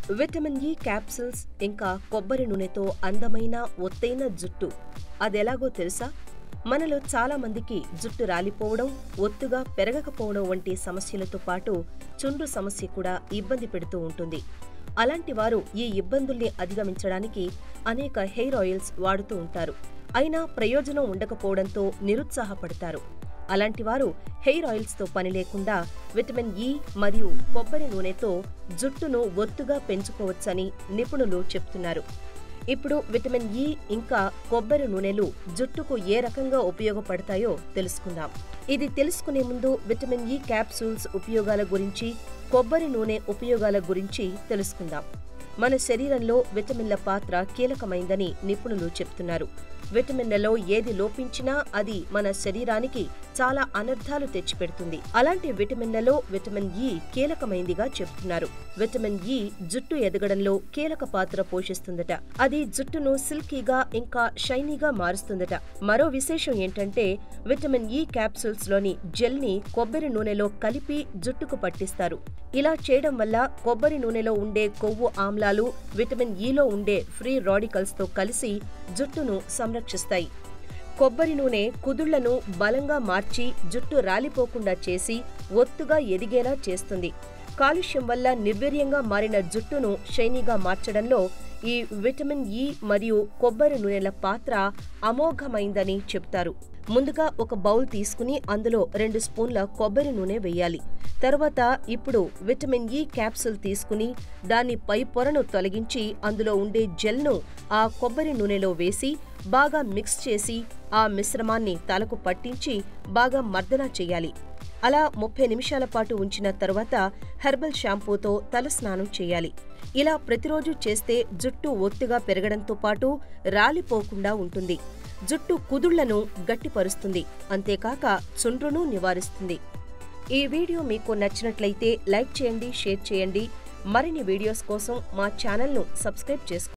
vitamin E capsules ఇంకా కొబ్బరి నూనెతో అందమైన ఒత్తైన జుట్టు అదెలాగో తెలుసా మనలో చాలా మందికి జుట్టు రాలిపోవడం ఒత్తుగా పెరగకపోవడం వంటి సమస్యలతో పాటు చుండ్రు సమస్య కూడా ఇబ్బంది పెడుతూ ఉంటుంది అలాంటి వారు ఈ ఇబ్బందుల్ని అధిగమించడానికి అనేక హెయిర్ ఆయిల్స్ వాడుతూ ఉంటారు అయినా ప్రయోజనం ఉండకపోవడంతో నిరుత్సాహపడతారు అలాంటి వారు హెయిర్ ఆయిల్స్ తో పని లేకుండా విటమిన్ ఇ మరియు కొబ్బరి నూనెతో జుట్టును ఒత్తుగా పెంచుకోవచ్చని నిపుణులు చెప్తున్నారు ఇప్పుడు విటమిన్ ఇ ఇంకా కొబ్బరి నూనెలు జుట్టుకు ఏ రకంగా ఉపయోగపడతాయో తెలుసుకుందాం ఇది తెలుసుకునే ముందు విటమిన్ ఇ క్యాప్సూల్స్ ఉపయోగాల గురించి కొబ్బరి నూనె ఉపయోగాల గురించి తెలుసుకుందాం మన శరీరంలో విటమిన్ల పాత్ర కీలకమైందని నిపుణులు చెప్తున్నారు విటమిన్లలో ఏది లోపించినా అది మన శరీరానికి చాలా అనర్థాలు తెచ్చిపెడుతుంది అలాంటి విటమిన్లలో విటమిన్ ఇ కీలకమైందిగా చెప్తున్నారు విటమిన్ ఇ జుట్టు ఎదగడంలో కీలక పాత్ర పోషిస్తుందట అది జుట్టును సిల్కీగా ఇంకా షైనీగా మారుస్తుందట మరో విశేషం ఏంటంటే విటమిన్ ఇ క్యాప్సూల్స్ లోని జెల్ ని కొబ్బరి నూనెలో కలిపి జుట్టుకు పట్టిస్తారు ఇలా చేయడం వల్ల కొబ్బరి నూనెలో ఉండే కొవ్వు ఆమ్లాలు విటమిన్ ఇలో ఉండే ఫ్రీ రాడికల్స్ తో కలిసి జుట్టును సంరక్షిస్తాయి కొబ్బరి నూనె కుదుళ్లను బలంగా మార్చి జుట్టు రాలిపోకుండా చేసి ఒత్తుగా ఎదిగేలా చేస్తుంది కాలుష్యం వల్ల నిర్వీర్యంగా మారిన జుట్టును షైనీగా మార్చడంలో ఈ విటమిన్ ఇ మరియు కొబ్బరి నూనెల పాత్ర అమోఘమైందని చెప్తారు ముందుగా ఒక బౌల్ తీసుకుని అందులో రెండు స్పూన్ల కొబ్బరి నూనె వేయాలి తర్వాత ఇప్పుడు విటమిన్ ఇ క్యాప్సూల్ తీసుకుని దాని పై పొరను తొలగించి అందులో ఉండే జెల్ను ఆ కొబ్బరి నూనెలో వేసి బాగా మిక్స్ చేసి ఆ మిశ్రమాన్ని తలకు పట్టించి బాగా మర్దన చేయాలి అలా ముప్పై నిమిషాల పాటు ఉంచిన తరువాత హెర్బల్ షాంపూతో తలస్నానం చేయాలి ఇలా ప్రతిరోజు చేస్తే జుట్టు ఒత్తుగా పెరగడంతో పాటు రాలిపోకుండా ఉంటుంది జుట్టు కుదుళ్లను గట్టిపరుస్తుంది అంతేకాక చుండ్రును నివారిస్తుంది ఈ వీడియో మీకు నచ్చినట్లయితే లైక్ చేయండి షేర్ చేయండి మరిన్ని వీడియోస్ కోసం మా ఛానల్ను సబ్స్క్రైబ్ చేసుకోండి